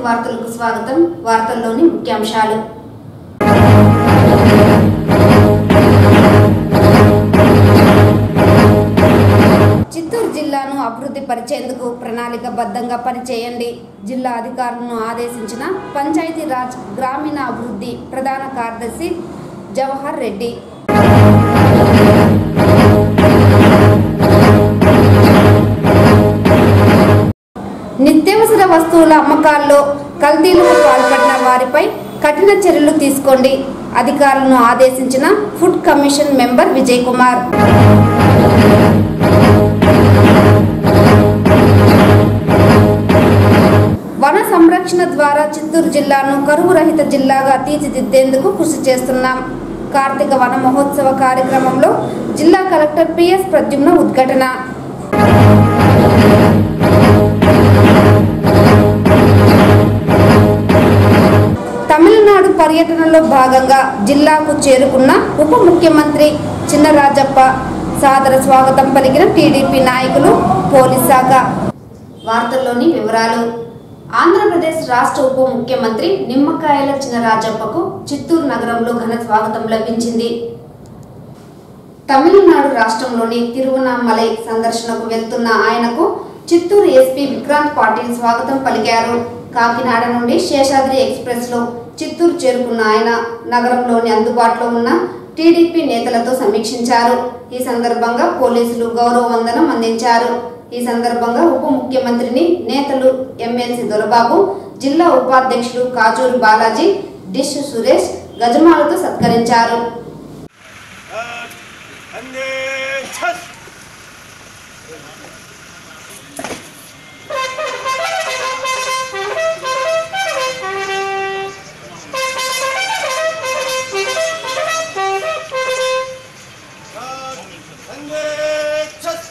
వార్తలకు స్వాగతం వార్తల్లోని ముఖ్యాంశాలు చిత్తూరు జిల్లాను అభివృద్ధి పరిచేందుకు ప్రణాళికబద్ధంగా పనిచేయండి జిల్లా అధికారులను ఆదేశించిన పంచాయతీరాజ్ గ్రామీణ అభివృద్ధి ప్రధాన కార్యదర్శి జవహర్ రెడ్డి నిత్యావసర వస్తువుల అమ్మకాల్లో కల్తీలకు పాల్పడిన వారిపై కఠిన చర్యలు తీసుకోండి అధికారులను ఆదేశించిన food commission member Vijay Kumar వన సంరక్షణ ద్వారా చిత్తూరు జిల్లాను కరువు రహిత జిల్లాగా తీర్చిదిద్దేందుకు కృషి చేస్తున్నాం కార్తీక వన మహోత్సవ కార్యక్రమంలో జిల్లా కలెక్టర్ పిఎస్ ప్రద్యుమ్న ఉద్ఘాటన తమిళనాడు పర్యటనలో భాగంగా జిల్లాకు చేరుకున్న ఉప ముఖ్యమంత్రి చిన్నరాజప్ప సాదర స్వాగతం పలికిన టీడీపీ నాయకులు పోలీస్ శాఖ వార్తల్లోని వివరాలు ఆంధ్రప్రదేశ్ రాష్ట్ర ఉప ముఖ్యమంత్రి నిమ్మకాయల చినరాజప్పకు చిత్తూరు నగరంలో ఘన స్వాగతం లభించింది తమిళనాడు రాష్ట్రంలోని తిరువనామలై సందర్శనకు వెళ్తున్న ఆయనకు చిత్తూరు ఎస్పీ విక్రాంత్ పాటిల్ స్వాగతం పలికారు కాకినాడ నుండి శేషాద్రి ఎక్స్ప్రెస్ లో చిత్తూరు చేరుకున్న ఆయన నగరంలోని అందుబాటులో ఉన్న టీడీపీ నేతలతో సమీక్షించారు ఈ సందర్భంగా పోలీసులు గౌరవ వందనం అందించారు ఈ సందర్భంగా ఉప ముఖ్యమంత్రిని నేతలు ఎమ్మెల్సీ దొరబాబు జిల్లా ఉపాధ్యక్షులు కాజూరు బాలాజీ డిష్ సురేష్ గజమాలతో సత్కరించారు అందే ఛస్ అందే ఛస్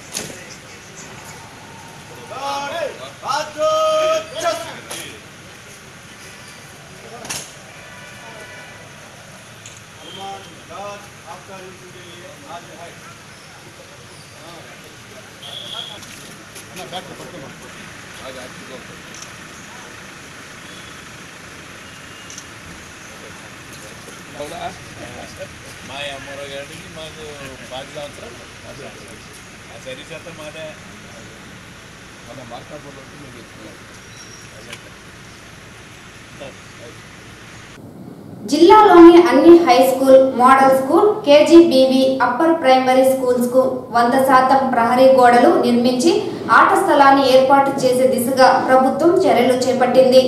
బాజో ఛస్ हनुमान दास आपका ऋषि के लिए आज है మా అమ్మరావు గారికి మాకు పాతి సంవత్సరాలు ఆ సరి చేత మాదే మన మార్కాపురంలో మీకు జిల్లాలోని అన్ని high school model school KGBV upper primary schools కు వంద శాతం ప్రహరీ గోడలు నిర్మించి ఆట స్థలాన్ని ఏర్పాటు చేసే దిశగా ప్రభుత్వం చర్యలు చేపట్టింది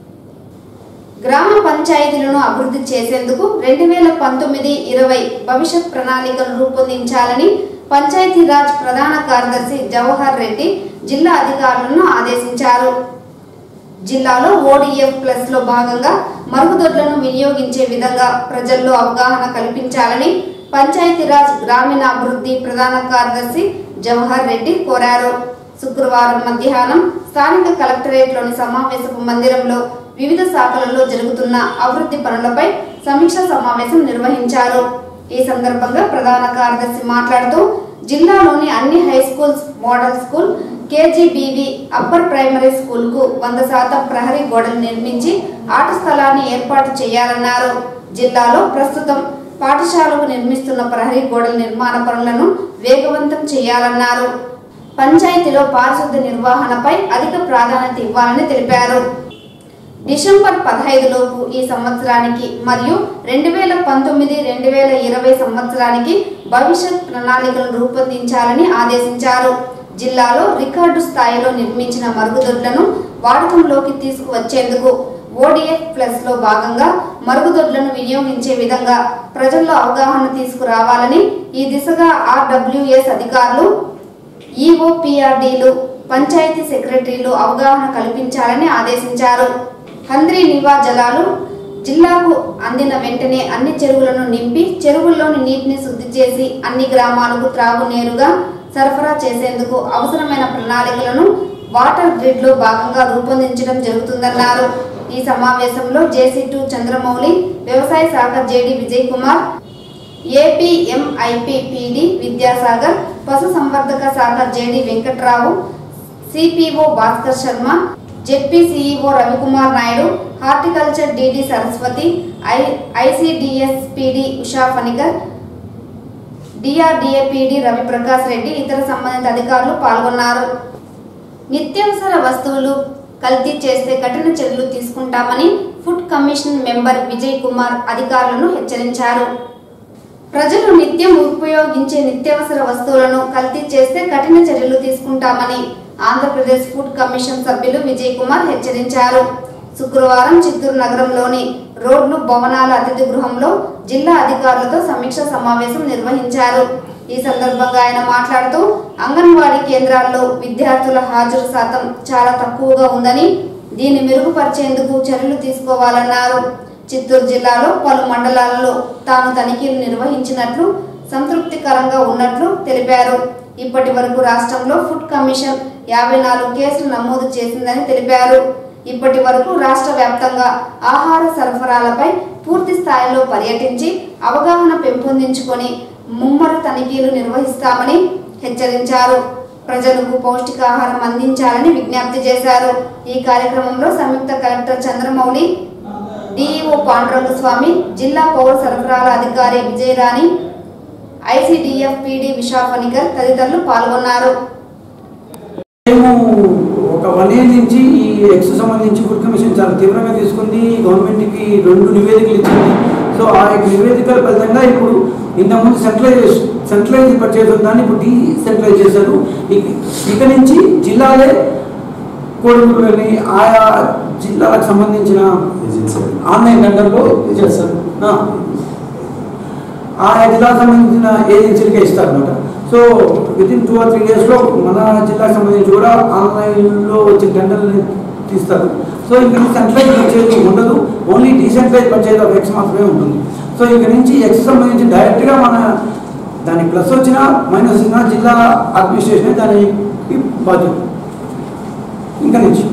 గ్రామ పంచాయతీలను అభివృద్ధి చేసేందుకు రెండు వేల పంతొమ్మిది ఇరవై భవిష్యత్ ప్రణాళికలు రూపొందించాలని పంచాయతీరాజ్ ప్రధాన కార్యదర్శి జవహర్ రెడ్డి జిల్లా అధికారులను ఆదేశించారు జిల్లాలో ఓడిఎఫ్ ప్లస్ లో భాగంగా మరుగుదొడ్లను వినియోగించే విధంగా ప్రజల్లో అవగాహన కల్పించాలని పంచాయతీరాజ్ గ్రామీణాభివృద్ధి ప్రధాన కార్యదర్శి జవహర్ రెడ్డి కోరారు శుక్రవారం మధ్యాహ్నం స్థానిక కలెక్టరేట్లోని సమావేశపు మందిరంలో వివిధ శాఖలలో జరుగుతున్న అభివృద్ధి పనులపై సమీక్ష సమావేశం నిర్వహించారు ఈ సందర్భంగా ప్రధాన కార్యదర్శి మాట్లాడుతూ జిల్లాలోని అన్ని high schools model school KGBV upper primary school కు వంద శాతం ప్రహరీ గోడలు నిర్మించి ఆట స్థలాన్ని ఏర్పాటు చేయాలన్నారు జిల్లాలో ప్రస్తుతం పాఠశాలకు నిర్మిస్తున్న ప్రహరీ గోడల నిర్మాణ పనులను వేగవంతం చేయాలన్నారు పంచాయతీలో పారిశుద్ధ నిర్వహణపై అధిక ప్రాధాన్యత ఇవ్వాలని తెలిపారు డిసెంబర్ పదహైదులోపు ఈ సంవత్సరానికి మరియు రెండు వేల పంతొమ్మిది రెండు వేల ఇరవై సంవత్సరానికి భవిష్యత్ ప్రణాళికలు రూపొందించాలని ఆదేశించారు జిల్లాలో రికార్డు స్థాయిలో నిర్మించిన మరుగుదొడ్లను వాడకంలోకి తీసుకువచ్చేందుకు ఓడిఎఫ్ ప్లస్ లో భాగంగా మరుగుదొడ్లను వినియోగించే విధంగా ప్రజల్లో అవగాహన తీసుకురావాలని ఈ దిశగా ఆర్డబ్ల్యూఎస్ అధికారులు ఈఓపిఆర్డీలు పంచాయతీ సెక్రటరీలు అవగాహన కల్పించాలని ఆదేశించారు హంద్రీ నివా జలాలు జిల్లాకు అందిన వెంటనే అన్ని చెరువులను నింపి చెరువుల్లోని నీటిని శుద్ధి చేసి అన్ని గ్రామాలకు త్రాగునీరుగా సరఫరా చేసేందుకు అవసరమైన ప్రణాళికలను వాటర్ గ్రిడ్ లో భాగంగా రూపొందించడం జరుగుతుందన్నారు ఈ సమావేశంలో జేసీ టూ చంద్రమౌళి వ్యవసాయ శాఖ జేడి విజయ్ కుమార్ ఏపీఎంఐపిపిడి విద్యాసాగర్ పశు సంవర్ధక శాఖ JD Venkatrao CPO Bhaskar Sharma ZP CEO Ravikumar Naidu horticulture DD Saraswati I ICDS PD Usha Phanikar DRDA PD Raviprakash Reddy ఇతర సంబంధిత అధికారులు పాల్గొన్నారు నిత్యావసర వస్తువులు కల్తీ చేస్తే కఠిన చర్యలు తీసుకుంటామని food commission member Vijay Kumar అధికారులను హెచ్చరించారు ప్రజలు నిత్యం ఉపయోగించే నిత్యావసర వస్తువులను కల్తీ చేస్తే కఠిన చర్యలు తీసుకుంటామని ఆంధ్రప్రదేశ్ ఫుడ్ కమిషన్ సభ్యులు విజయ్ కుమార్ హెచ్చరించారు శుక్రవారం చిత్తూరు నగరంలోని రోడ్లు భవనాల అతిథి గృహంలో జిల్లా అధికారులతో సమీక్ష సమావేశం నిర్వహించారు ఈ సందర్భంగా ఆయన మాట్లాడుతూ అంగన్వాడీ కేంద్రాల్లో విద్యార్థుల హాజరు శాతం చాలా తక్కువగా ఉందని దీన్ని మెరుగుపరిచేందుకు చర్యలు తీసుకోవాలన్నారు చిత్తూరు జిల్లాలో పలు మండలాలలో తాను తనిఖీలు నిర్వహించినట్లు సంతృప్తికరంగా ఉన్నట్లు తెలిపారు ఇప్పటి వరకు రాష్ట్రంలో ఫుడ్ కమిషన్ యాభై నాలుగు కేసులు నమోదు చేసిందని తెలిపారు ఇప్పటి వరకు రాష్ట్ర వ్యాప్తంగా ఆహార సరఫరాలపై పూర్తి స్థాయిలో పర్యటించి అవగాహన పెంపొందించుకొని ముమ్మర తనిఖీలు నిర్వహిస్తామని హెచ్చరించారు ప్రజలకు పౌష్టికాహారం అందించాలని విజ్ఞప్తి చేశారు ఈ కార్యక్రమంలో సంయుక్త కలెక్టర్ చంద్రమౌళి డిఈఓ పాండురంగ స్వామి జిల్లా పౌర సరఫరాల అధికారి విజయరాణి ఐసిడిఎఫ్ పిడి విశాఖనికర్ తదితరులు పాల్గొన్నారు మేము ఒక వన్ ఇయర్ నుంచి ఈ ఎక్స్ సంబంధించి ఫుడ్ కమిషన్ చాలా తీవ్రంగా తీసుకుంది గవర్నమెంట్కి రెండు నివేదికలు ఇచ్చింది సో ఆ యొక్క నివేదికల ఫలితంగా ఇప్పుడు ఇంతకుముందు సెంట్రలైజ్ సెంట్రలైజ్ పర్చేజ్ దాన్ని ఇప్పుడు డీసెంట్రలైజ్ చేశారు ఇక- ఇక నుంచి జిల్లాలే కోడిగుడ్లని ఆయా జిల్లాలకు సంబంధించిన ఆన్లైన్ టెండర్లో చేస్తారు ఆ. ఆ జిల్లాకు సంబంధించిన ఏజెన్సీలకే ఇస్తారనమాట so within two or three ఇయర్స్లో మన జిల్లాకు సంబంధించి కూడా ఆన్లైన్లో వచ్చిన టెండర్ని తీస్తారు సో ఇక్కడ నుంచి సెంట్రలైజ్ పర్చేజ్ ఉండదు only decentralise purchase of eggs మాత్రమే ఉంటుంది సో ఇక్కడ నుంచి ఎక్స్ సంబంధించి డైరెక్ట్గా మన దానికి ప్లస్ వచ్చినా మైనస్ వచ్చినా జిల్లా అడ్మినిస్ట్రేషన్ దానికి బాధ్యత ఇంకా నుంచి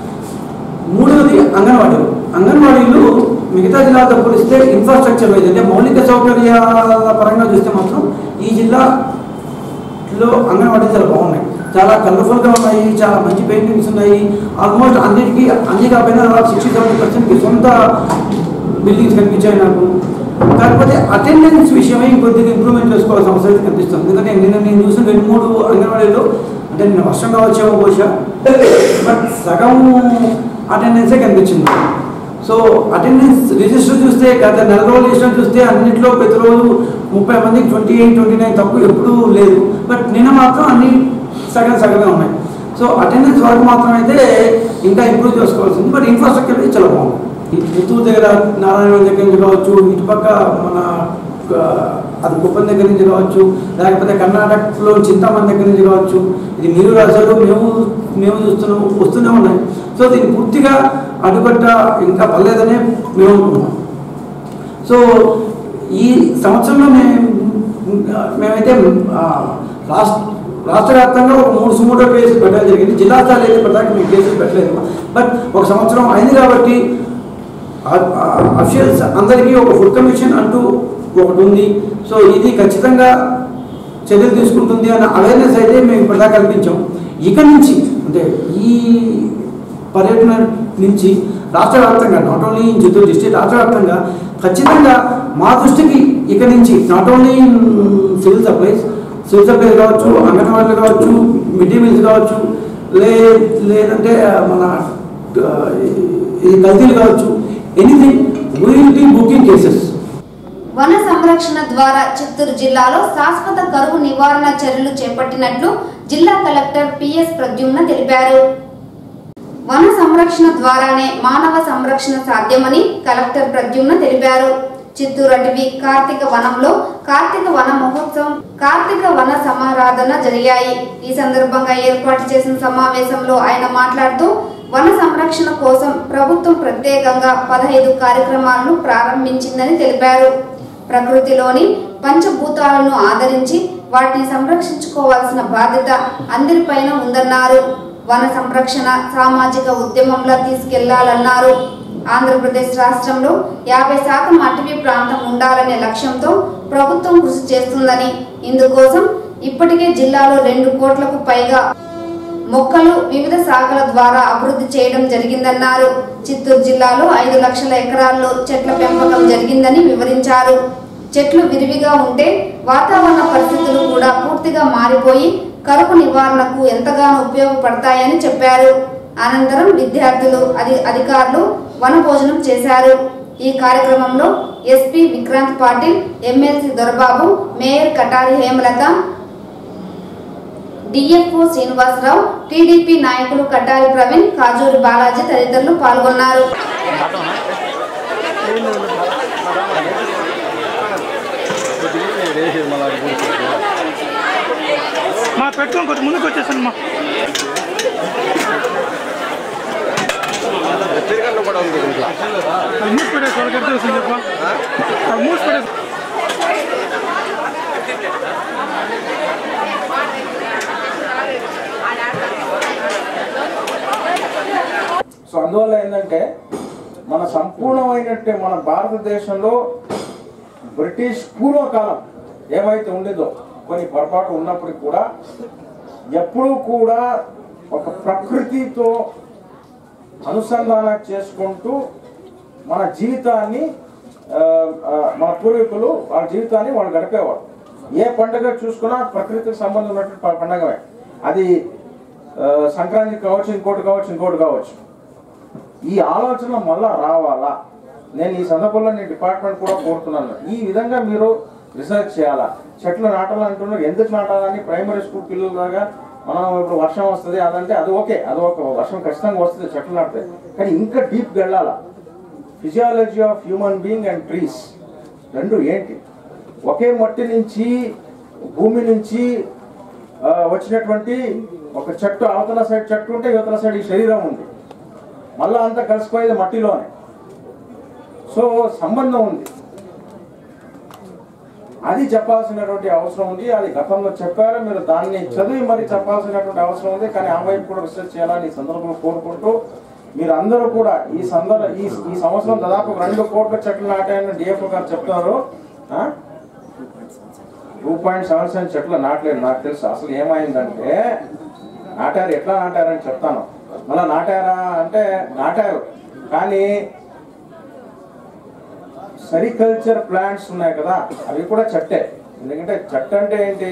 మూడవది అంగన్వాడీలు అంగన్వాడీలు మిగతా జిల్లాలతో పోలిస్తే ఇన్ఫ్రాస్ట్రక్చర్ వైజ్ అంటే మౌలిక సౌకర్యాల పరంగా చూస్తే మాత్రం ఈ జిల్లాలో అంగన్వాడీ చాలా బాగున్నాయి చాలా కలర్ఫుల్గా ఉన్నాయి చాలా మంచి పెయింటింగ్స్ ఉన్నాయి ఆల్మోస్ట్ అన్నిటికీ అన్ని కాకపోయినా సిక్స్టీ సెవెంటీ పర్సెంట్కి సొంత బిల్డింగ్స్ కనిపించాయి నాకు కాకపోతే అటెండెన్స్ విషయమై ఇంకొద్దిగా ఇంప్రూవ్మెంట్ చేసుకోవాల్సిన అవసరం అయితే కనిపిస్తుంది ఎందుకంటే నిన్న నేను చూసిన రెండు మూడు అంగన్వాడీలో అంటే నిన్న వర్షం కావచ్చేమో బహుశా బట్ సగం అటెండెన్సే కనిపించింది సో అటెండెన్స్ రిజిస్టర్ చూస్తే గత నెల రోజులు రిజిస్టర్ చూస్తే అన్నింటిలో ప్రతిరోజు ముప్పై మందికి ట్వంటీ ఎయిట్ ట్వంటీ నైన్ తక్కువ ఎప్పుడూ లేదు బట్ నిన్న మాత్రం అన్ని సగం సగమే ఉన్నాయి సో అటెండెన్స్ వరకు మాత్రం అయితే ఇంకా ఇంప్రూవ్ చేసుకోవాల్సింది బట్ ఇన్ఫ్రాస్ట్రక్చర్ అయితే చాలా బాగుంది ఈ పుత్తూరు దగ్గర నారాయణ దగ్గర నుంచి కావచ్చు ఇటుపక్క మన ఆ, అది కుప్పం దగ్గర నుంచి కావచ్చు లేకపోతే కర్ణాటకలో చింతామణి దగ్గర నుంచి కావచ్చు ఇది మీరు రాశారు మేము మేము చూస్తున్నాం వస్తూనే ఉన్నాయి సో దీన్ని పూర్తిగా అడ్డుకట్ట ఇంకా పర్లేదనే మేము అనుకున్నాం సో ఈ సంవత్సరంలో మేము మేమైతే ఆ, రాష్ట్ర రాష్ట్ర వ్యాప్తంగా ఒక మూడు సుమోటో కేసులు పెట్టడం జరిగింది జిల్లా స్థాయిలో అయితే పెట్టడానికి మేము కేసులు పెట్టలేదు బట్ ఒక సంవత్సరం అయింది కాబట్టి అఫీషియల్స్ అందరికీ ఒక ఫుడ్ కమిషన్ అంటూ ఒకటి ఉంది సో ఇది ఖచ్చితంగా చర్యలు తీసుకుంటుంది అన్న అవేర్నెస్ అయితే మేము ఇప్పటిదా కల్పించాం ఇక నుంచి అంటే ఈ పర్యటన నుంచి రాష్ట్ర వ్యాప్తంగా not only in Chittoor district రాష్ట్ర వ్యాప్తంగా ఖచ్చితంగా మా దృష్టికి ఇక నుంచి not only in civil supplies civil supplies కావచ్చు అంగన్వాడీలు కావచ్చు మిడ్ డే మీల్స్ కావచ్చు లే లేదంటే మన ఆ, ఇది కల్తీలు కావచ్చు anything will be booking cases వన సంరక్షణ ద్వారా చిత్తూరు జిల్లాలో శాశ్వత కరువు నివారణ చర్యలు చేపట్టినట్లు జిల్లా కలెక్టర్ పిఎస్ ప్రద్యుమ్న తెలిపారు వన సంరక్షణ ద్వారానే మానవ సంరక్షణ సాధ్యమని కలెక్టర్ ప్రద్యుమ్న తెలిపారు చిత్తూరు అటవీ కార్తీక వనంలో కార్తీక వన మహోత్సవం కార్తీక వన సమారాధన జరిగాయి ఈ సందర్భంగా ఏర్పాటు చేసిన సమావేశంలో ఆయన మాట్లాడుతూ వన సంరక్షణ కోసం ప్రభుత్వం ప్రత్యేకంగా పదహైదు కార్యక్రమాలను ప్రారంభించిందని తెలిపారు ప్రకృతిలోని పంచభూతాలను ఆదరించి వాటిని సంరక్షించుకోవాల్సిన బాధ్యత అందరిపైన ఉందన్నారు వన సంరక్షణ సామాజిక ఉద్యమంలా తీసుకెళ్లాలన్నారు ఆంధ్రప్రదేశ్ రాష్ట్రంలో యాభై శాతం అటవీ ప్రాంతం ఉండాలనే లక్ష్యంతో ప్రభుత్వం కృషి చేస్తుందని ఇందుకోసం ఇప్పటికే జిల్లాలో రెండు కోట్లకు పైగా మొక్కలు వివిధ శాఖల ద్వారా అభివృద్ధి చేయడం జరిగిందన్నారు చిత్తూరు జిల్లాలో ఐదు లక్షల ఎకరాల్లో చెట్ల పెంపకం జరిగిందని వివరించారు చెట్లు విరివిగా ఉంటే వాతావరణ పరిస్థితులు కూడా పూర్తిగా మారిపోయి కరువు నివారణకు ఎంతగానో ఉపయోగపడతాయని చెప్పారు అనంతరం విద్యార్థులు అధి అధికారులు వనభోజనం చేశారు ఈ కార్యక్రమంలో SP Vikrant Patil MLC Dorababu mayor Katari Hemalatha DFO Srinivasarao TDP నాయకులు కటారి ప్రవీణ్ కాజూరి బాలాజీ తదితరులు పాల్గొన్నారు మా పెట్టుకొని కొంచెం ముందుకు వచ్చేసాను మా అది మూసి పెట్టేసి వాళ్ళకి ఎట్లా తెలుస్తుంది చెప్ప అది మూసి పెట్టేసి సో అందువల్ల ఏంటంటే మన సంపూర్ణమైనట్టే మన భారతదేశంలో బ్రిటిష్ పూర్వకాలం ఏమైతే ఉండేదో కొన్ని పొరపాటు ఉన్నప్పటికీ కూడా ఎప్పుడూ కూడా ఒక ప్రకృతితో అనుసంధానం చేసుకుంటూ మన జీవితాన్ని ఆ, ఆ, మన పూర్వీకులు వాళ్ళ జీవితాన్ని వాళ్ళు గడిపేవారు ఏ పండుగ చూసుకున్నా ప్రకృతికి సంబంధం ఉన్నటువంటి ప- పండగమే అది ఆ, సంక్రాంతి కావచ్చు ఇంకోటి కావచ్చు ఇంకోటి కావచ్చు ఈ ఆలోచన మళ్ళా రావాలా నేను ఈ సందర్భంలో నేను డిపార్ట్మెంట్ కూడా కోరుతున్నాను ఈ విధంగా మీరు రీసెర్చ్ చేయాలా చెట్లు నాటాలంటున్నారు ఎందుకు నాటాలని ప్రైమరీ స్కూల్ పిల్లలాగా మనం ఇప్పుడు వర్షం వస్తుంది అదంటే అది ఓకే అది ఒక వర్షం ఖచ్చితంగా వస్తుంది చెట్లు నాటుతాయి కానీ ఇంకా డీప్ వెళ్ళాలా physiology of human being and trees రెండు ఏంటి ఒకే మట్టి నుంచి భూమి నుంచి ఆ, వచ్చినటువంటి ఒక చెట్టు అవతల సైడ్ చెట్టు ఉంటే యువతల సైడ్ ఈ శరీరం ఉంది మళ్ళా అంతా కలిసిపోయేది మట్టిలోనే సో సంబంధం ఉంది అది చెప్పాల్సినటువంటి అవసరం ఉంది అది గతంలో చెప్పారు మీరు దాన్ని చదివి మరి చెప్పాల్సినటువంటి అవసరం ఉంది కానీ ఆ వైపు కూడా రీసెర్చ్ చేయాలని ఈ సందర్భంలో కోరుకుంటూ మీరు అందరూ కూడా ఈ సందర్భ ఈ ఈ సంవత్సరం దాదాపు రెండు కోట్ల చెట్లు నాటాయని డిఎఫ్ఓ గారు చెప్తున్నారు టూ పాయింట్ సెవెన్ సెవెన్ చెట్లు నాటలేదు నాకు తెలుసు అసలు ఏమైందంటే నాటారు ఎట్లా నాటారని చెప్తాను మళ్ళీ నాటారా అంటే నాటారు కానీ సెరికల్చర్ ప్లాంట్స్ ఉన్నాయి కదా అవి కూడా చెట్టే ఎందుకంటే చెట్టు అంటే ఏంటి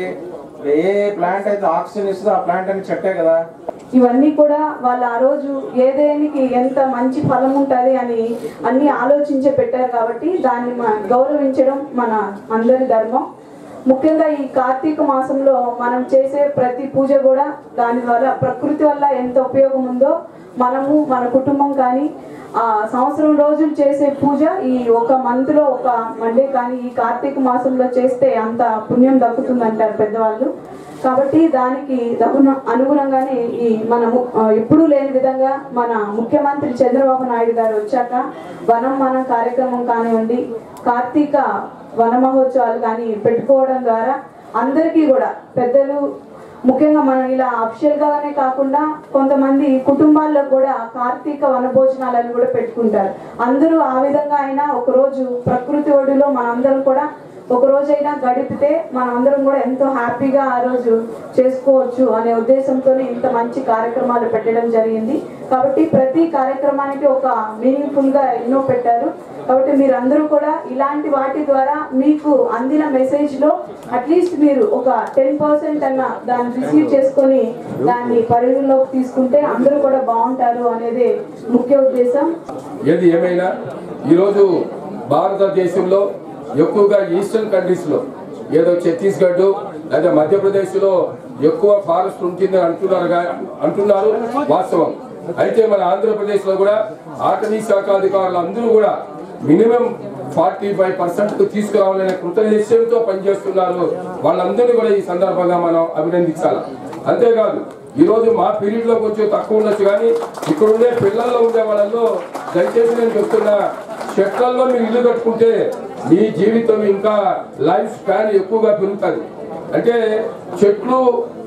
ఏ ప్లాంట్ అయితే ఆక్సిజన్ ఇస్తుందో ఆ ప్లాంట్ అని చెట్టే కదా ఇవన్నీ కూడా వాళ్ళు ఆ రోజు ఏదేనికి ఎంత మంచి ఫలం ఉంటుంది అని అన్ని ఆలోచించి పెట్టారు కాబట్టి దాన్ని మ- గౌరవించడం మన అందరి ధర్మం ముఖ్యంగా ఈ కార్తీక మాసంలో మనం చేసే ప్రతి పూజ కూడా దాని ద్వారా ప్రకృతి వల్ల ఎంత ఉపయోగం ఉందో మనము మన కుటుంబం కానీ ఆ సంవత్సరం రోజులు చేసే పూజ ఈ ఒక మంత్ లో ఒక మండే కానీ ఈ కార్తీక మాసంలో చేస్తే అంత పుణ్యం దక్కుతుంది అంటారు పెద్దవాళ్ళు కాబట్టి దానికి దగున అనుగుణంగానే ఈ మనము ఆ, ఎప్పుడూ లేని విధంగా మన ముఖ్యమంత్రి చంద్రబాబు నాయుడు గారు వచ్చాక వనం మనం కార్యక్రమం కానివ్వండి కార్తీక వన మహోత్సవాలు కానీ పెట్టుకోవడం ద్వారా అందరికీ కూడా పెద్దలు ముఖ్యంగా మనం ఇలా అఫిషియల్ గానే కాకుండా కొంతమంది కుటుంబాల్లో కూడా కార్తీక వనభోజనాలను కూడా పెట్టుకుంటారు అందరూ ఆ విధంగా అయినా ఒక రోజు ప్రకృతి ఒడిలో మనందరం కూడా ఒక రోజైనా గడిపితే మనమందరం కూడా ఎంతో హ్యాపీగా ఆ రోజు చేసుకోవచ్చు అనే ఉద్దేశంతోనే ఇంత మంచి కార్యక్రమాలు పెట్టడం జరిగింది కాబట్టి ప్రతి కార్యక్రమానికి ఒక మీనింగ్ఫుల్ గా ఎన్నో పెట్టారు కాబట్టి మీరందరూ కూడా ఇలాంటి వాటి ద్వారా మీకు అందిన మెసేజ్ లో అట్లీస్ట్ మీరు ఒక టెన్ పర్సెంట్ అన్న దాన్ని రిసీవ్ చేసుకొని దాన్ని పరిగణలోకి తీసుకుంటే అందరూ కూడా బాగుంటారు అనేది ముఖ్య ఉద్దేశం ఏది ఏమైనా ఈరోజు భారతదేశంలో ఎక్కువగా ఈస్టర్న్ కంట్రీస్లో ఏదో ఛత్తీస్గఢ్ లేదా మధ్యప్రదేశ్లో ఎక్కువ ఫారెస్ట్ ఉంటుందని అంటున్నారు గా- అంటున్నారు వాస్తవం అయితే మన ఆంధ్రప్రదేశ్లో కూడా అటవీ శాఖ అధికారులు అందరూ కూడా మినిమం ఫార్టీ ఫైవ్ పర్సెంట్ తీసుకురావాలనే కృత నిశ్చయంతో పనిచేస్తున్నారు వాళ్ళందరినీ కూడా ఈ సందర్భంగా మనం అభినందించాలి అంతేకాదు ఈ రోజు మా పీరియడ్ లో కొంచెం తక్కువ ఉండొచ్చు కానీ ఇక్కడ ఉండే పిల్లల్లో ఉండే వాళ్ళలో దయచేసి నేను చెప్తున్నా చెట్లలో మీరు ఇల్లు కట్టుకుంటే మీ జీవితం ఇంకా లైఫ్ స్పాన్ ఎక్కువగా పెరుగుతుంది అంటే చెట్లు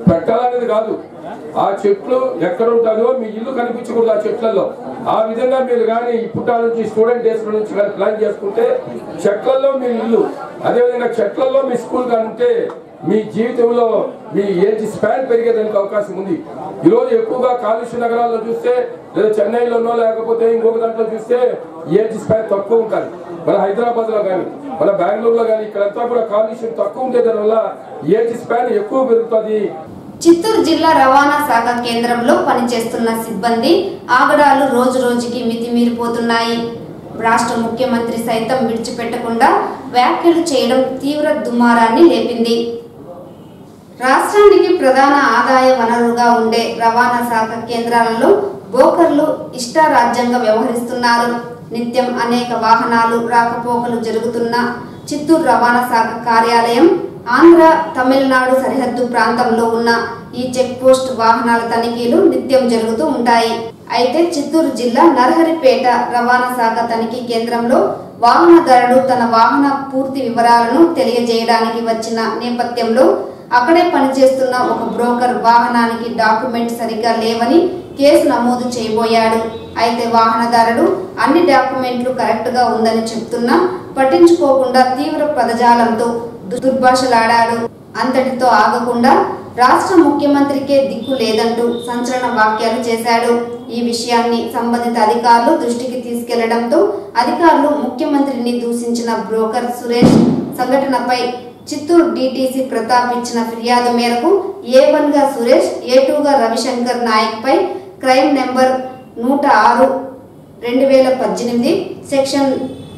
పెట్టాలనేది కాదు ఆ చెట్లు ఎక్కడ ఉంటుందో మీ ఇల్లు కనిపించకూడదు ఆ చెట్లలో ఆ విధంగా మీరు కానీ పుట్టాల నుంచి స్టూడెంట్ డేస్ నుంచి కానీ ప్లాన్ చేసుకుంటే చెట్లలో మీ ఇల్లు అదేవిధంగా చెట్లలో మీ స్కూల్ కానీ ఉంటే మీ జీవితంలో మీ ఏజ్ స్పాన్ పెరిగేదానికి అవకాశం ఉంది ఈరోజు ఎక్కువగా కాలుష్య నగరాల్లో చూస్తే లేదా చెన్నైలోనో లేకపోతే ఇంకొక దాంట్లో చూస్తే ఏజ్ స్పాన్ తక్కువ ఉంటుంది మన హైదరాబాద్ లో కానీ మన బెంగళూరులో కానీ ఇక్కడంతా కూడా కాలుష్యం తక్కువ ఉండే దానివల్ల ఏజ్ స్పాన్ ఎక్కువ పెరుగుతుంది చిత్తూరు జిల్లా రవాణా శాఖ కేంద్రంలో పనిచేస్తున్న సిబ్బంది ఆగడాలు రోజు రోజుకి మితిమీరిపోతున్నాయి రాష్ట్ర ముఖ్యమంత్రి సైతం విడిచిపెట్టకుండా వ్యాఖ్యలు చేయడం తీవ్ర దుమారాన్ని లేపింది రాష్ట్రానికి ప్రధాన ఆదాయ వనరుగా ఉండే రవాణా శాఖ కేంద్రాలలో బోకర్లు ఇష్టారాజ్యంగా వ్యవహరిస్తున్నారు నిత్యం అనేక వాహనాలు రాకపోకలు జరుగుతున్న చిత్తూరు రవాణా శాఖ కార్యాలయం ఆంధ్ర తమిళనాడు సరిహద్దు ప్రాంతంలో ఉన్న ఈ చెక్ పోస్ట్ వాహనాల తనిఖీలు నిత్యం జరుగుతూ ఉంటాయి అయితే చిత్తూరు జిల్లా నరహరిపేట రవాణా శాఖ తనిఖీ కేంద్రంలో వాహనదారుడు తన వాహన పూర్తి వివరాలను తెలియజేయడానికి వచ్చిన నేపథ్యంలో అక్కడే పనిచేస్తున్న ఒక బ్రోకర్ వాహనానికి డాక్యుమెంట్ సరిగ్గా లేవని కేసు నమోదు చేయబోయాడు అయితే వాహనదారుడు అన్ని డాక్యుమెంట్లు కరెక్ట్ గా ఉందని చెప్తున్నా పట్టించుకోకుండా తీవ్ర పదజాలంతో దుర్భాషలాడాడు అంతటితో ఆగకుండా రాష్ట్ర ముఖ్యమంత్రికే దిక్కు లేదంటూ సంచలన వ్యాఖ్యలు చేశాడు ఈ విషయాన్ని సంబంధిత అధికారులు దృష్టికి తీసుకెళ్లడంతో అధికారులు ముఖ్యమంత్రిని దూషించిన బ్రోకర్ సురేష్ సంఘటనపై చిత్తూరు డీటీసీ ప్రతాప్ ఇచ్చిన ఫిర్యాదు మేరకు ఏ వన్ గా సురేష్ ఏ టూ గా రవిశంకర్ నాయక్ పై క్రైమ్ నెంబర్ నూట ఆరు రెండు వేల పద్దెనిమిది సెక్షన్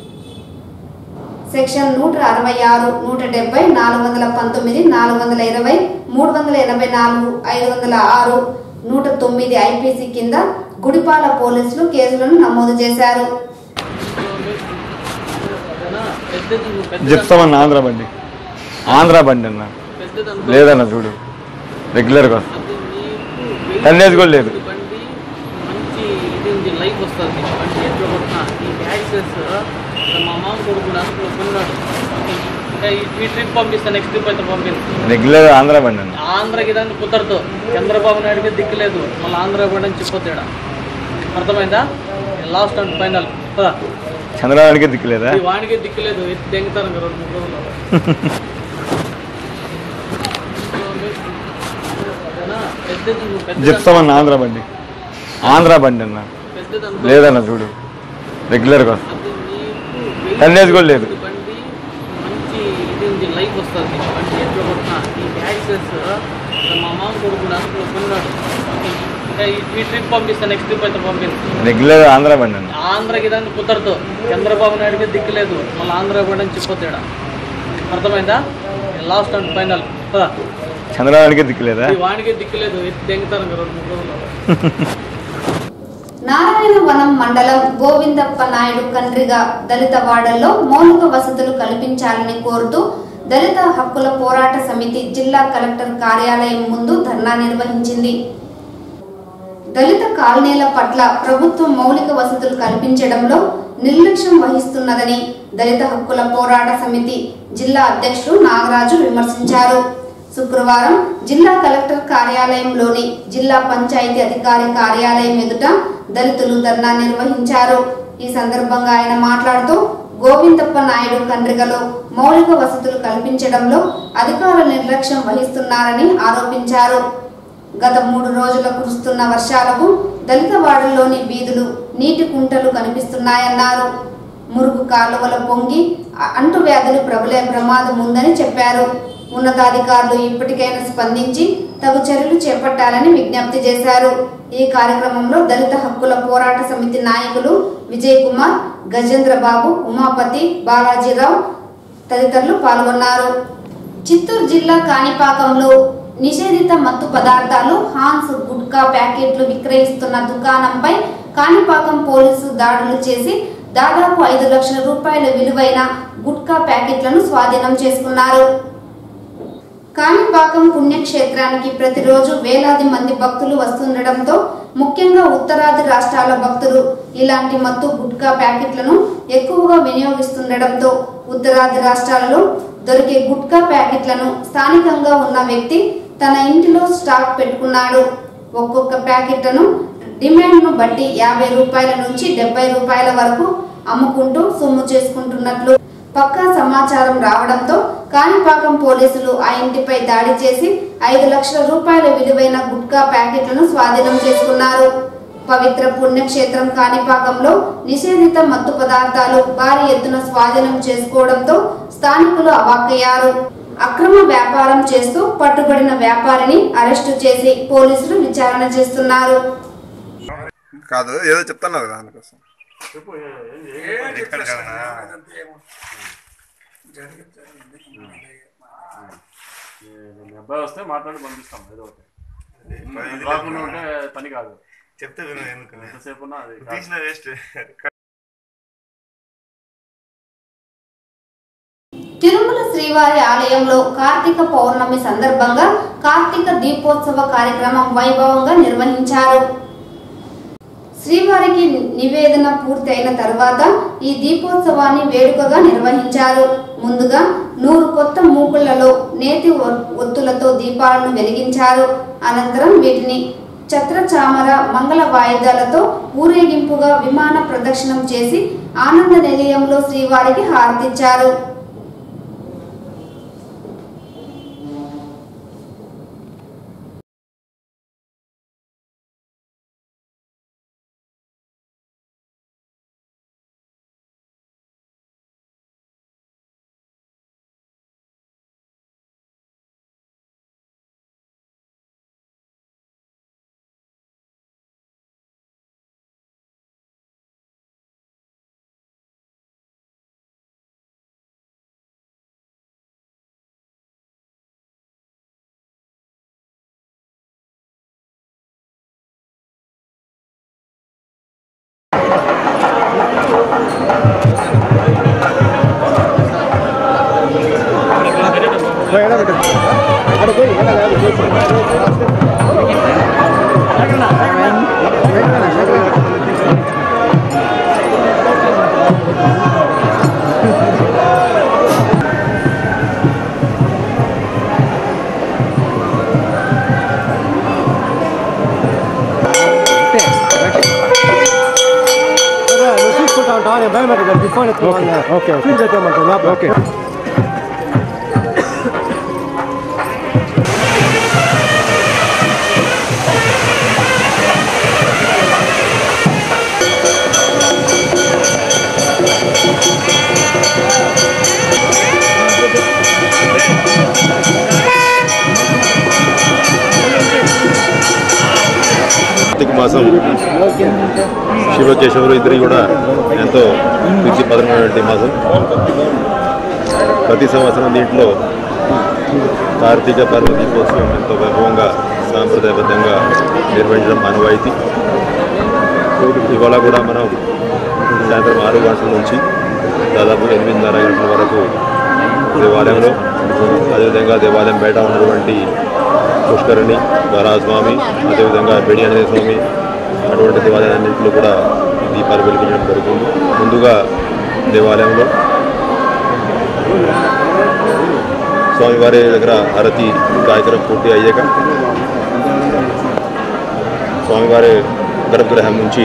సెక్షన్ నూట అరవై ఆరు నూట డెబ్బై నాలుగు వందల పంతొమ్మిది నాలుగు వందల ఇరవై మూడు వందల ఎనభై నాలుగు ఐదు వందల ఆరు నూట తొమ్మిది ఐపీసీ కింద గుడిపాల పోలీసులు కేసులను నమోదు చేశారు చెప్తామన్న ఆంధ్ర బండి ఆంధ్ర బండి అన్న లేదన్న చూడు రెగ్యులర్గా టన్నేజ్ కూడా లేదు మంచి ఇది ఉంది లైఫ్ వస్తుంది బండి ఎట్లా కొట్టినా ఈ యాక్సెస్ మా మామ కొడుకు హాస్పిటల్ కొన్నాడు ఇంకా ఈ- ఈ ట్రిప్ పంపిస్తాను నెక్స్ట్ ట్రిప్ అయితే పంపిస్తాను రెగ్యులర్ ఆంధ్ర బండి అన్న ఆంధ్రకి దాన్ని కుదరదు చంద్రబాబు నాయుడుకి దిక్కులేదు మళ్ళీ ఆంధ్ర కూడా అని చెప్పొద్దాడ అర్థమైందా లాస్ట్ అండ్ ఫైనల్ పదా చంద్రబాబుకి దిక్కులేదా ఈ వానికి దిక్కులేదు ఎత్తి దెంగుతారు ఇంకా రెండు మూడు రోజులు ఓకేనా? పెద్దది నువ్వు పెద్దది చెప్తామన్న ఆంధ్ర బండి ఆంధ్ర బండి అన్న పెద్దది అనుకో. లేదన్న చూడు రెగ్యులర్గా టన్నేజ్ కూడా లేదు బండి మంచి ఇది ఉంది లైఫ్ వస్తుంది బండి ఎట్లా కొట్టినా ఈ యాక్సెస్ మా మామ కొడుకు హాస్పిటల్ కొన్నాడు ఇంకా ఈ- ఈ ట్రిప్ పంపిస్తాను నెక్స్ట్ ట్రిప్ అయితే పంపిస్తాను రెగ్యులర్ ఆంధ్ర బండి అన్న ఆంధ్రకి దాన్ని కుదరదు చంద్రబాబు నాయుడుకి దిక్కులేదు మళ్ళీ ఆంధ్ర కూడా అని చెప్పొద్దాడ అర్థమైందా లాస్ట్ అండ్ ఫైనల్ పదా చంద్రబాబుకి దిక్కులేదా ఈ వానికి దిక్కులేదు ఎత్తి దెంగుతారు ఇంకా రెండు మూడు రోజులు నారాయణవనం మండలం గోవిందప్ప నాయుడు కండ్రిగా దళిత వాడల్లో మౌలిక వసతులు కల్పించాలని కోరుతూ దళిత హక్కుల పోరాట సమితి జిల్లా కలెక్టర్ కార్యాలయం ముందు ధర్నా నిర్వహించింది దళిత కాలనీల పట్ల ప్రభుత్వం మౌలిక వసతులు కల్పించడంలో నిర్లక్ష్యం వహిస్తున్నదని దళిత హక్కుల పోరాట సమితి జిల్లా అధ్యక్షుడు నాగరాజు విమర్శించారు శుక్రవారం జిల్లా కలెక్టర్ కార్యాలయంలోని జిల్లా పంచాయతీ అధికారి కార్యాలయం ఎదుట దళితులు ధర్నా నిర్వహించారు ఈ సందర్భంగా ఆయన మాట్లాడుతూ గోవిందప్ప నాయుడు కండ్రిగలో మౌలిక వసతులు కల్పించడంలో అధికారులు నిర్లక్ష్యం వహిస్తున్నారని ఆరోపించారు గత మూడు రోజుల కురుస్తున్న వర్షాలకు దళిత వాడల్లోని వీధులు నీటి కుంటలు కనిపిస్తున్నాయన్నారు మురుగు కాలువల పొంగి అ- అంటువ్యాధులు ప్రబలే ప్రమాదం ఉందని చెప్పారు ఉన్నతాధికారులు ఇప్పటికైనా స్పందించి తగు చర్యలు చేపట్టాలని విజ్ఞప్తి చేశారు ఈ కార్యక్రమంలో దళిత హక్కుల పోరాట సమితి నాయకులు విజయ్ కుమార్ గజేంద్ర బాబు ఉమాపతి బాలాజీరావు తదితరులు పాల్గొన్నారు చిత్తూరు జిల్లా కాణిపాకంలో నిషేధిత మత్తు పదార్థాలు హాన్స్ గుట్కా ప్యాకెట్లు విక్రయిస్తున్న దుకాణంపై కాణిపాకం పోలీసు దాడులు చేసి దాదాపు ఐదు లక్షల రూపాయల విలువైన గుట్కా ప్యాకెట్లను స్వాధీనం చేసుకున్నారు కాణిపాకం పుణ్యక్షేత్రానికి ప్రతిరోజు వేలాది మంది భక్తులు వస్తుండటంతో ముఖ్యంగా ఉత్తరాది రాష్ట్రాల భక్తులు ఇలాంటి మత్తు గుట్కా ప్యాకెట్లను ఎక్కువగా వినియోగిస్తుండటంతో ఉత్తరాది రాష్ట్రాలలో దొరికే గుట్కా ప్యాకెట్లను స్థానికంగా ఉన్న వ్యక్తి తన ఇంటిలో స్టాక్ పెట్టుకున్నాడు ఒక్కొక్క ప్యాకెట్ను డిమాండ్ను బట్టి యాభై రూపాయల నుంచి డెబ్బై రూపాయల వరకు అమ్ముకుంటూ సొమ్ము చేసుకుంటున్నట్లు పక్కా సమాచారం రావడంతో కాణిపాకం పోలీసులు ఆ ఇంటిపై దాడి చేసి ఐదు లక్షల రూపాయల విలువైన గుట్కా ప్యాకెట్లను స్వాధీనం చేసుకున్నారు పవిత్ర పుణ్యక్షేత్రం కాణిపాకంలో నిషేధిత మత్తు పదార్థాలు భారీ ఎత్తున స్వాధీనం చేసుకోవడంతో స్థానికులు అవాక్కయ్యారు అక్రమ వ్యాపారం చేస్తూ పట్టుబడిన వ్యాపారిని అరెస్టు చేసి పోలీసులు విచారణ చేస్తున్నారు కాదు ఏదో చెప్తున్నారు కదా దానికోసం ఇక్కడ కదా మీ అబ్బాయి వస్తే మాట్లాడి పంపిస్తాం ఏదో ఒకటి అది రాకుండా ఉంటే పని కాదు చెప్తే విను ఎందుకు ఎంతసేపు ఉన్నా అది కాదు. తీసిన వేస్ట్ తిరుమల శ్రీవారి ఆలయంలో కార్తీక పౌర్ణమి సందర్భంగా కార్తీక దీపోత్సవ కార్యక్రమం వైభవంగా నిర్వహించారు శ్రీవారికి నివేదన పూర్తయిన తర్వాత ఈ దీపోత్సవాన్ని వేడుకగా నిర్వహించారు ముందుగా నూరు కొత్త మూకుళ్లలో నేతి ఒ- ఒత్తులతో దీపాలను వెలిగించారు అనంతరం వీటిని ఛత్రచామర మంగళ వాయిద్యాలతో ఊరేగింపుగా విమాన ప్రదక్షిణం చేసి ఆనంద నిలయంలో శ్రీవారికి హారతిచ్చారు తీసుకుంటా ఉంటావా నేను బయోమెట్రిక్ ఫోన్ ఎత్తుకోవాలి ఓకే ఫీల్ చెప్పమంటావు లోపల ఓకే కార్తీక మాసం శివకేశవులు ఇద్దరు కూడా ఎంతో ప్రీతిపదమైనటువంటి మాసం ప్రతి సంవత్సరం దీంట్లో కార్తీక పర్వ దీపోత్సవం ఎంతో వైభవంగా సాంప్రదాయబద్ధంగా నిర్వహించడం ఆనవాయితీ ఇవాళ కూడా మనం సాయంత్రం ఆరు గంటల నుంచి దాదాపు ఎనిమిదిన్నర గంటల వరకు దేవాలయంలో అదేవిధంగా దేవాలయం బయట ఉన్నటువంటి పుష్కరిణి వరాస్వామి అదేవిధంగా బెడి ఆంజనేయ స్వామి అటువంటి దేవాలయాలన్నింటిలో కూడా దీపాలు వెలిగించడం జరుగుతుంది ముందుగా దేవాలయంలో స్వామివారి దగ్గర హారతి కార్యక్రమం పూర్తి అయ్యాక స్వామివారి గర్భగృహం నుంచి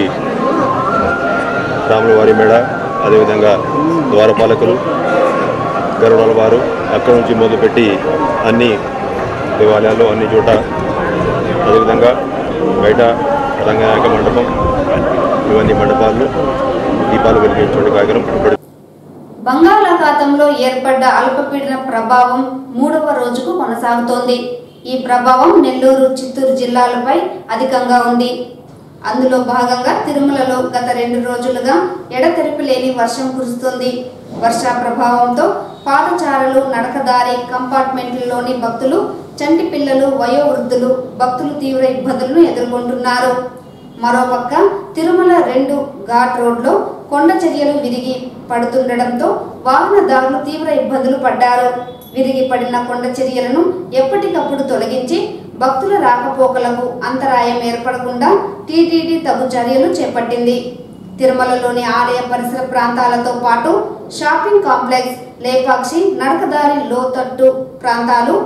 రాముల వారి మేడ అదేవిధంగా ద్వారపాలకులు గరుడాల వారు అక్కడి నుంచి మొదలుపెట్టి అన్ని దేవాలయాల్లో అన్ని చోట అదేవిధంగా బయట రంగనాయక మండపం ఇవన్నీ మండపాల్లో దీపాలు వెలిగించే కార్యక్రమం ఇప్పటి బంగాళాఖాతంలో ఏర్పడ్డ అల్పపీడన ప్రభావం మూడవ రోజుకు కొనసాగుతోంది ఈ ప్రభావం నెల్లూరు చిత్తూరు జిల్లాలపై అధికంగా ఉంది అందులో భాగంగా తిరుమలలో గత రెండు రోజులుగా ఎడతెరిపి లేని వర్షం కురుస్తుంది వర్ష ప్రభావంతో పాదచారులు నడకదారి కంపార్ట్మెంట్లలోని భక్తులు చంటి పిల్లలు వయోవృద్ధులు భక్తులు తీవ్ర ఇబ్బందులను ఎదుర్కొంటున్నారు మరోపక్క తిరుమల రెండు ఘాట్ రోడ్లో కొండ చర్యలు విరిగి పడుతుండటంతో వాహనదారులు తీవ్ర ఇబ్బందులు పడ్డారు విరిగి పడిన కొండ చర్యలను ఎప్పటికప్పుడు తొలగించి భక్తుల రాకపోకలకు అంతరాయం ఏర్పడకుండా టీటీడీ తగు చర్యలు చేపట్టింది తిరుమలలోని ఆలయ పరిసర ప్రాంతాలతో పాటు షాపింగ్ కాంప్లెక్స్ లేపాక్షి నడకదారి లోతట్టు ప్రాంతాలు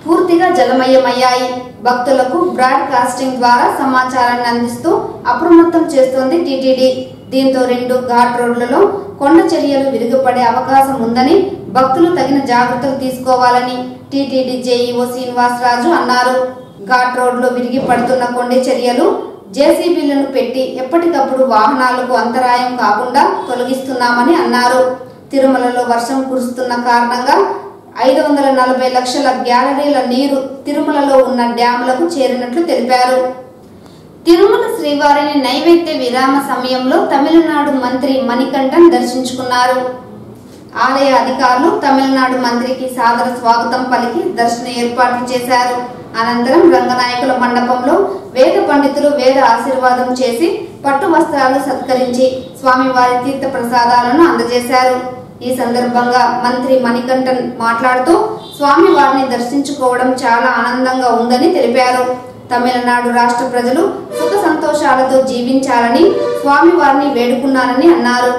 పూర్తిగా జలమయమయ్యాయి భక్తులకు బ్రాడ్కాస్టింగ్ ద్వారా సమాచారాన్ని అందిస్తూ అప్రమత్తం చేస్తోంది టీటీడీ దీంతో రెండు ఘాట్ రోడ్లలో కొండ చర్యలు విరుగుపడే అవకాశం ఉందని భక్తులు తగిన జాగ్రత్తలు తీసుకోవాలని టీటీడీ జేఈఓ శ్రీనివాసరాజు అన్నారు ఘాట్ రోడ్లో విరిగి పడుతున్న కొండ చర్యలు జేసీబీలను పెట్టి ఎప్పటికప్పుడు వాహనాలకు అంతరాయం కాకుండా తొలగిస్తున్నామని అన్నారు తిరుమలలో వర్షం కురుస్తున్న కారణంగా ఐదు వందల నలభై లక్షల గ్యాలరీల నీరు తిరుమలలో ఉన్న డ్యాములకు చేరినట్లు తెలిపారు తిరుమల శ్రీవారిని నైవేద్య విరామ సమయంలో తమిళనాడు మంత్రి మణికంఠన్ దర్శించుకున్నారు ఆలయ అధికారులు తమిళనాడు మంత్రికి సాదర స్వాగతం పలికి దర్శన ఏర్పాట్లు చేశారు అనంతరం రంగనాయకుల మండపంలో వేద పండితులు వేద ఆశీర్వాదం చేసి పట్టు వస్త్రాలు సత్కరించి స్వామివారి తీర్థ ప్రసాదాలను అందజేశారు ఈ సందర్భంగా మంత్రి మణికంఠన్ మాట్లాడుతూ స్వామివారిని దర్శించుకోవడం చాలా ఆనందంగా ఉందని తెలిపారు తమిళనాడు రాష్ట్ర ప్రజలు సుఖ సంతోషాలతో జీవించాలని స్వామివారిని వేడుకున్నారని అన్నారు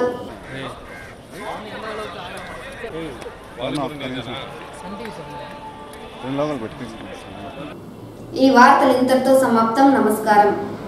రెండు లోపల పెట్టి తీసుకున్నాను ఈ వార్తలు ఇంతటితో సమాప్తం నమస్కారం